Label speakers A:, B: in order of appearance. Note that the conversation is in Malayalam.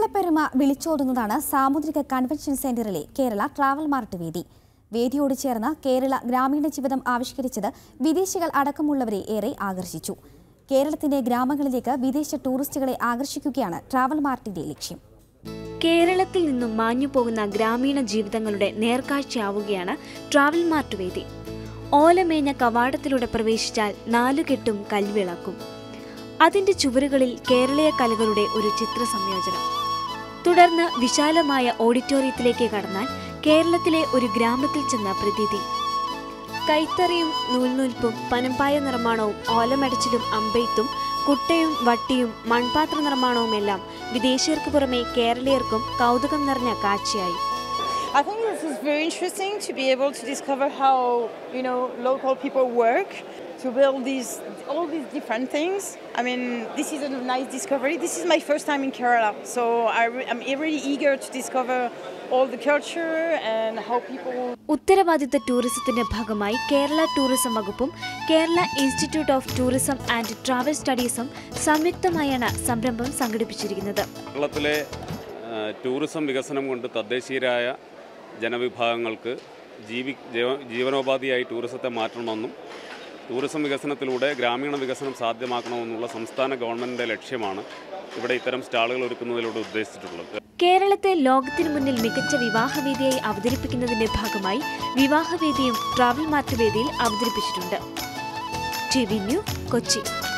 A: കേരളപ്പെരുമ വിളിച്ചോതുന്നതാണ് സാമുദ്രിക കൺവെൻഷൻ സെന്ററിലെ കേരള ട്രാവൽ മാർട്ട് വേദി വേദിയോട് ചേർന്ന് കേരള ഗ്രാമീണ ജീവിതം ആവിഷ്കരിച്ചത് വിദേശികൾ അടക്കമുള്ളവരെ ഏറെ ആകർഷിച്ചു കേരളത്തിന്റെ ഗ്രാമങ്ങളിലേക്ക് വിദേശ ടൂറിസ്റ്റുകളെ ആകർഷിക്കുകയാണ് ട്രാവൽ മാർട്ടിന്റെ ലക്ഷ്യം
B: കേരളത്തിൽ നിന്നും മാഞ്ഞുപോകുന്ന ഗ്രാമീണ ജീവിതങ്ങളുടെ നേർക്കാഴ്ചയാവുകയാണ് ട്രാവൽ മാർട്ട് വേദി ഓലമേഞ്ഞ കവാടത്തിലൂടെ പ്രവേശിച്ചാൽ നാലുകെട്ടും കൽവിളക്കും അതിന്റെ ചുവരുകളിൽ കേരളീയ കലകളുടെ ഒരു ചിത്ര സംയോജനം തുടർന്ന് വിശാലമായ ഓഡിറ്റോറിയത്തിലേക്ക് കടന്നാൽ കേരളത്തിലെ ഒരു ഗ്രാമത്തിൽ ചെന്ന പ്രതീതി കൈത്തറിയും നൂൽനൂൽപ്പും പനമ്പായ നിർമ്മാണവും ഓലമടച്ചിലും അമ്പെയ്ത്തും കുട്ടയും വട്ടിയും മൺപാത്ര നിർമ്മാണവുമെല്ലാം വിദേശീയർക്ക് പുറമെ കേരളീയർക്കും കൗതുകം നിറഞ്ഞ കാഴ്ചയായി
C: I think this is very interesting to be able to discover how you know local people work to build these all these different things. I mean, this is a nice discovery. This is my first time in Kerala, so I re- I'm really eager to discover all the culture and how people
B: ഉത്തരവാദിത്ത ടൂറിസത്തിന്റെ ഭാഗമായി കേരള ടൂറിസം വകുപ്പും Kerala institute of tourism and travel സ്റ്റഡീസും സംയുക്തമായാണ് സംരംഭം സംഘടിപ്പിച്ചിരിക്കുന്നത്
D: കേരളത്തിലെ ആ, ടൂറിസം വികസനം കൊണ്ട് തദ്ദേശീയരായ ജനവിഭാഗങ്ങൾക്ക് ജീവി ജീവ- ജീവനോപാധിയായി ടൂറിസത്തെ മാറ്റണമെന്നും ടൂറിസം വികസനത്തിലൂടെ ഗ്രാമീണ വികസനം സാധ്യമാക്കണമെന്നുള്ള സംസ്ഥാന ഗവൺമെൻറ്റിൻ്റെ ലക്ഷ്യമാണ് ഇവിടെ ഇത്തരം സ്റ്റാളുകൾ ഒരുക്കുന്നതിലൂടെ ഉദ്ദേശിച്ചിട്ടുള്ളത്
B: കേരളത്തെ ലോകത്തിനു മുന്നിൽ മികച്ച വിവാഹവേദിയായി അവതരിപ്പിക്കുന്നതിന്റെ ഭാഗമായി വിവാഹവേദിയും ട്രാവൽ മാർട്ട് വേദിയിൽ അവതരിപ്പിച്ചിട്ടുണ്ട് ടി വി ന്യൂ കൊച്ചി